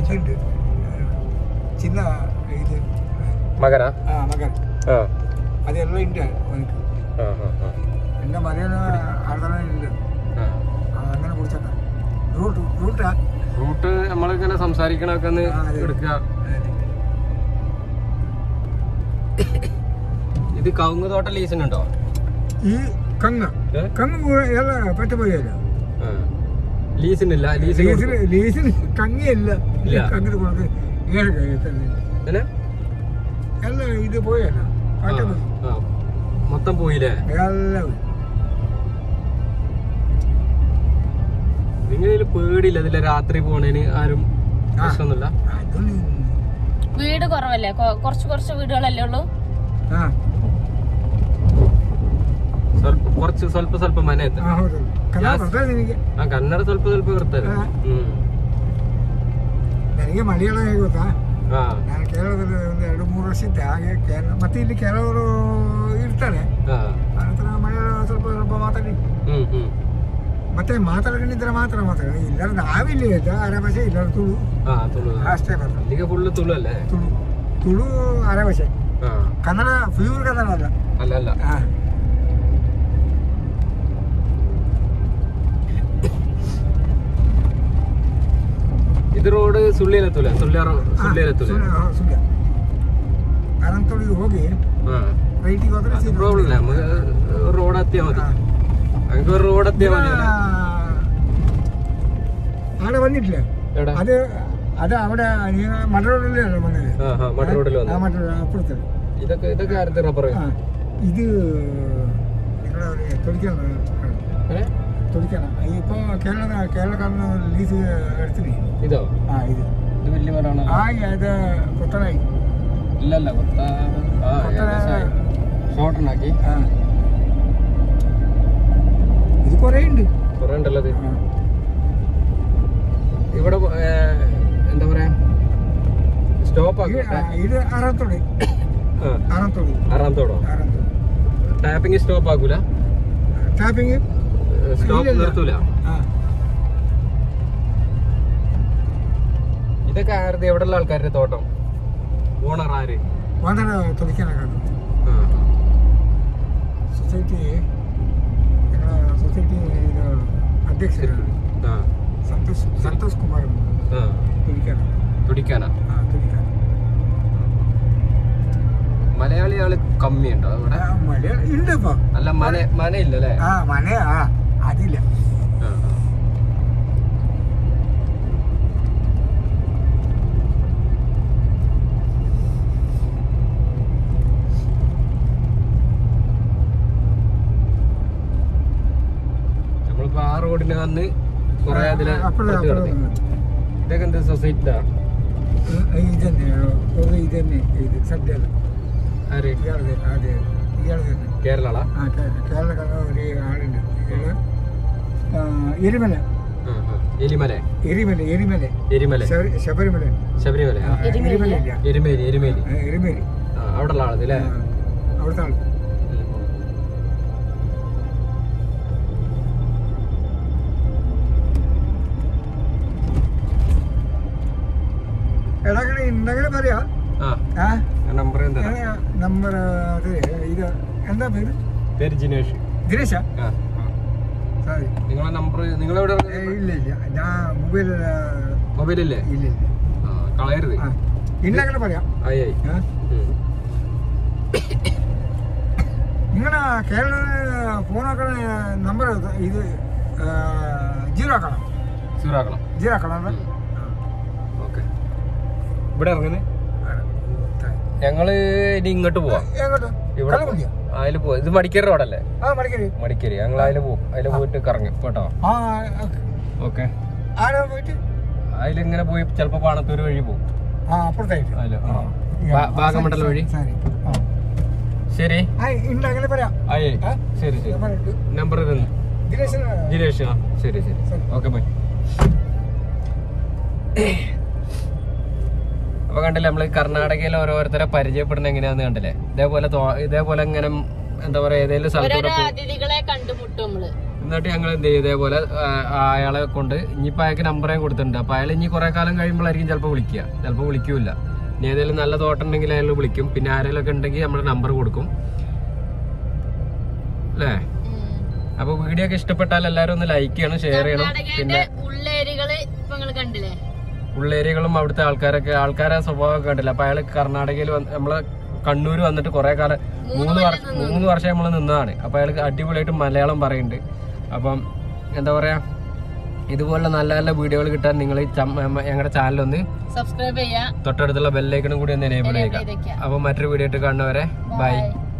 വെച്ചാ ഇതുണ്ട് ചിന്ന ഇത് മകനാ ആ മകൻ ആ അതെല്ലാം ഉണ്ട് അവനക്ക് ആ ആ ആ എൻ്റെ മകന് അവിടെ ഉണ്ട് ആ ആ, അങ്ങനെ കുടിച്ചേക്കാം റൂട്ട് റൂട്ടാ റൂട്ട് നമ്മളിങ്ങനെ സംസാരിക്കണൊക്കെ ഒന്ന് ആ, അതെ. എടുക്കുക ഇത് കവുങ്ങ് തോട്ടം ലീസിനുണ്ടോ ഈ കങ്ങ് ഏ? കങ്ങ് പോ- എല്ലാം പറ്റുപോയല്ലോ ആ. ലീസിനില്ല ലീസിന് ലീസിന് ലീസിന് കങ്ങിയല്ല ഇല്ല. കങ്ങിന് കൊടുത്ത് ഏഴ് കഴിക്കുന്നത് പിന്നെ എല്ലാം ഇത് പോയല്ലോ ആ, പറ്റുപോയി ആ. മൊത്തം പോയില്ലേ എല്ലാം പോയി. നിങ്ങൾ പേടിയില്ല ഇതിലെ രാത്രി പോണേന് ആരും ആ. പ്രശ്നമൊന്നുമില്ല അതൊന്നും വീട് കുറവല്ലേ കൊ- കുറച്ച് കുറച്ച് വീടുകളല്ലേ ഉള്ളൂ ആ ಸ್ವಲ್ಪ കുറച്ച് ಸ್ವಲ್ಪ ಸ್ವಲ್ಪ ಮನೆ ಐತೆ ಆ, ಹೌದು ಕನ್ನಡ ಜಾಸ್ತಿ- ಬರ್ತದೆ ನಿನಗೆ ಆ ಕನ್ನಡ ಸ್ವಲ್ಪ ಸ್ವಲ್ಪ ಇರ್ತದೆ ಹಾ. ಹ್ಮ್ ನನಗೆ ಮಲಯಾಳ ಹೇಗೆ ಗೊತ್ತಾ ಹಾ ನಾನು ಕೇರಳದಲ್ಲಿ ಒಂದು ಎರಡು ಮೂರು ವರ್ಷ ಇದ್ದೆ ಹಾಗೆ ಕೇರಳ ಮತ್ತೆ ಇಲ್ಲಿ ಕೆಲವರು ಇರ್ತಾರೆ ಹಾ ಆನಂತರ ಮಲಯಾಳ ಸ್ವಲ್ಪ ಸ್ವಲ್ಪ ಮಾತಾಡಿ ಹ್ಮ್ ಹ್ಮ್ ಮತ್ತೆ ಮಾತಾಡ್ಕೊಂಡಿದ್ರೆ ಮಾತ್ರ ಮಾತಾಡ ಇಲ್ಲರ ನಾವಿಲ್ಲಿ ಇದ್ದ ಅರೆ ಭಾಷೆ ಇಲ್ಲರ ತುಳು ಹಾ ತುಳು ಅಷ್ಟೇ ಬರ್ತದೆ ಅಲ್ಲಿಗೆ ಫುಲ್ ತುಳು ಅല്ലേ ತುಳು ತುಳು ಅರೆ ಭಾಷೆ ಹಾ ಕನ್ನಡ ಪ್ಯೂರ್ ಕನ್ನಡ ಅಲ್ಲ ಅಲ್ಲ ಅಲ್ಲ ಹಾ. ಇದು ರೋಡ್ ಸುಳ್ಳಿರತ್ತುಲ ಸುಳ್ಳ್ಯಾರ ಸುಳ್ಳಿರತ್ತುಲ ಸುಳ್ಯ- ಹಾ, ಸುಳ್ಯ ಅನಂತೋಳಿಗೆ ಹೋಗಿ ಹಾ ರೈಟಿಗೆ ಹೋದ್ರೆ ಅದು ಸೀದಾ ಪ್ರಾಬ್ಲಮ್ ಇಲ್ಲ ನಮಗೆ ರೋಡ್ ಹತ್ತಿಯ ಮതി ಹಾ. ಹಂಗೆ ರೋಡ್ ಹತ್ತಿಯ ಮതി അല്ലേ അവിടെ വന്നിട്ടില്ലേ എടാ അത് അത് അവിടെ മടറോഡിലല്ലേ വന്നത് ആ ആ മട്ട റോഡിൽ ആ വന്നു മറ്റേ അപ്പുറത്ത് ഇതൊക്കെ ഇതൊക്കെ ആരുടെ റബ്ബർ ആ ഇത് നിങ്ങളെ തൊടിക്കാണ് ഏ തൊടിക്കാണ് ഇപ്പൊ കേരള കേരളക്കാരന് ലീസ് എടുത്തിന് ഇതോ ആ ഇത് ഇത് വലിയ മരമാണോ ആ ഇത് കൊത്തനായി ഇല്ലല്ല കൊത്ത ആ ഏകദേശമായി ഷോർട്ടനാക്കി ആ ഇത് കുറേ ഉണ്ട് കുറെ ഉണ്ടല്ലോ ഇത് ആ. ഇവിടെ ഏ, എന്താ പറയാ സ്റ്റോപ്പ് ഇത് ആക്കി ആ, ഇത് അറത്തോടി അറത്തോടി ആറാമത്തോടോ അറത്തോടി ടാപ്പിംഗ് സ്റ്റോപ്പ് ആക്കൂല ടാപ്പിങ് സ്റ്റോപ്പ് ഇല്ലില്ല. നിർത്തൂല ആ ഇതൊക്കെ ആരുടെ എവിടെയുള്ള ആൾക്കാരുടെ തോട്ടം ഓണർ ആര് വന്നിട്ട് തൊടിക്കാനൊക്കെ ആ. ಸೊಸೈಟಿ ഞങ്ങളെ സൊസൈറ്റി ഇത് അധ്യക്ഷരാണ് ആ സന്തോഷ് സന്തോഷ് കുമാർ ആ തുടിക്കാണ് തുടിക്കാനാ ആ തുടിക്കാൻ മലയാളി ആള് കമ്മിയുണ്ടോ അവിടെ മലയാളം ഉണ്ട് ഇപ്പൊ അല്ല മന മന ഇല്ലല്ലേ ആ മന ആ അതില്ല ആ, ആ. നമ്മളിപ്പോ ആ റോഡിന് വന്ന് കൊറേ അതില് അപ്പോഴേ പുറത്ത് അപ്പോഴേ കിടന്നു. ഇതൊക്കെ എന്ത് സൊസൈറ്റിയാ ഇതന്നെ ഒരു ഇതന്നെ ഇത് സദ്യ ആര് ഇയാൾ തന്നെ അതെ ഇയാൾ തന്നെ കേരള ആ കേരളക്കാരൻ ഒരു ആളുണ്ട് ഇയാള് ആ, എരിമല എലിമല എരിമല എരിമല എരിമല ശബരി- ശബരിമല ശബരിമല ആ. ആ, എരിമല ഇല്ല എരുമേലി എരുമേലി ആ, എരിമേലി ആ അവിടെ ഉള്ള ആളത് അല്ലേ ആ, അവിടുത്തെ ആള് എടാക്കണേ ഉണ്ടെങ്കിൽ പറയാ ആ ആ നമ്പർ എന്താ നമ്പർ അത് ഇത് എന്താ പേര് പേര് ജിനേഷ് ദിനേശ ആ സോറി നിങ്ങളെ നമ്പർ നിങ്ങളെവിടെ ഇല്ല ഇല്ല ഞാൻ മൊബൈൽ മൊബൈലില്ലേ ഇല്ല ഇല്ല ആ കളയരുത് ആ ഇന്നങ്ങനെ പറയാം ആയി ആയി ആ ഉം. നിങ്ങളുടെ കേരള ഫോണൊക്കെ നമ്പർ ഇത് ജീറോ ആക്കണം സീറാക്കണം ജീറോ ആക്കണം അല്ലേ? ഓക്കെ ഇവിടെ ഇറങ്ങുന്നേ ആ. ഞങ്ങള് ഇനി ഇങ്ങോട്ട് പോവാം എങ്ങോട്ട് ഇവിടെ കള്ളക്കുടിയോ? അതിൽ പോവാം ഇത് മടിക്കേരി റോഡല്ലേ ആ മടിക്കരി മടിക്കേരി ഞങ്ങൾ അതിൽ പോവും അതിൽ പോയിട്ട് കറങ്ങും കേട്ടോ ആ ഓക്കെ ആരാ പോയിട്ട് അതിലിങ്ങനെ പോയി ചിലപ്പോ പാണത്തൂര് വഴി പോകും ആ അപ്പുറത്തായിട്ട് അതില് ആ. ഈ ഭാ- ഭാഗമണ്ഡലം വഴി സരി ആ ശരി ആ ഉണ്ട് അങ്ങനെ പറയാം ആയി ആ? ശരി ശരി ഞാൻ പറഞ്ഞിട്ട്. നമ്പർ തന്നു ദിനേശൻ ജിനേഷ് ആ ശരി ശരി ശരി. ഓക്കെ ബൈ അപ്പൊ കണ്ടില്ലേ നമ്മള് കർണാടകയിൽ ഓരോരുത്തരെ പരിചയപ്പെടുന്ന എങ്ങനെയാന്ന് കണ്ടില്ലേ ഇതേപോലെ തോ- ഇതേപോലെ ഇങ്ങനെ എന്താ പറയാ ഏതെങ്കിലും സ്ഥലത്തൂടെ ഓരോരോ പോ- അതിഥികളെ കണ്ടുമുട്ടും നമ്മള് എന്നിട്ട് ഞങ്ങൾ എന്ത് ചെയ്യും ഇതേപോലെ ആ, അയാളെ കൊണ്ട് ഇനിയിപ്പോൾ അയാൾക്ക് നമ്പർ ഞാൻ കൊടുത്തിട്ടുണ്ട് അപ്പോൾ അയാൾ ഇനി കുറേ കാലം കഴിയുമ്പോഴായിരിക്കും ചിലപ്പോൾ വിളിക്കുക ചിലപ്പോൾ വിളിക്കൂല ഇനി ഏതെങ്കിലും നല്ല തോട്ടം ഉണ്ടെങ്കിൽ അയാൾ വിളിക്കും പിന്നെ ആരെങ്കിലും ഒക്കെ ഉണ്ടെങ്കിൽ നമ്മൾ നമ്പർ കൊടുക്കും അല്ലേ അപ്പോൾ വീഡിയോ ഒക്കെ ഇഷ്ടപ്പെട്ടാൽ എല്ലാവരും ഒന്ന് ലൈക്ക് ചെയ്യണം ഷെയർ ചെയ്യണം പിന്നെ കർണാടകയുടെ ഉള്ളേരികള് ഇപ്പൊ നിങ്ങൾ കണ്ടില്ലേ ഉള്ളേരിയകളും അവിടുത്തെ ആൾക്കാരൊക്കെ ആൾക്കാരെ സ്വഭാവമൊക്കെ കണ്ടില്ല അപ്പൊ അയാള് കർണാടകയിൽ വന്ന് നമ്മളെ കണ്ണൂർ വന്നിട്ട് കുറെ കാലം മൂന്ന് വർഷം മൂന്ന് വർഷം നമ്മൾ നിന്നതാണ് അപ്പൊ അയാൾക്ക് അടിപൊളിയായിട്ട് മലയാളം പറയുന്നുണ്ട് അപ്പം എന്താ പറയാ ഇതുപോലുള്ള നല്ല നല്ല വീഡിയോകൾ കിട്ടാൻ നിങ്ങൾ ഞങ്ങളുടെ ചാനലൊന്ന് സബ്സ്ക്രൈബ് ചെയ്യാ തൊട്ടടുത്തുള്ള ബെല്ലൈക്കണും കൂടി ഒന്ന് എനേബിൾ ചെയ്യുക ഇതൊക്കെയാ അപ്പൊ മറ്റൊരു വീഡിയോ ആയിട്ട് കാണുന്നവരെ ബൈ ബൈ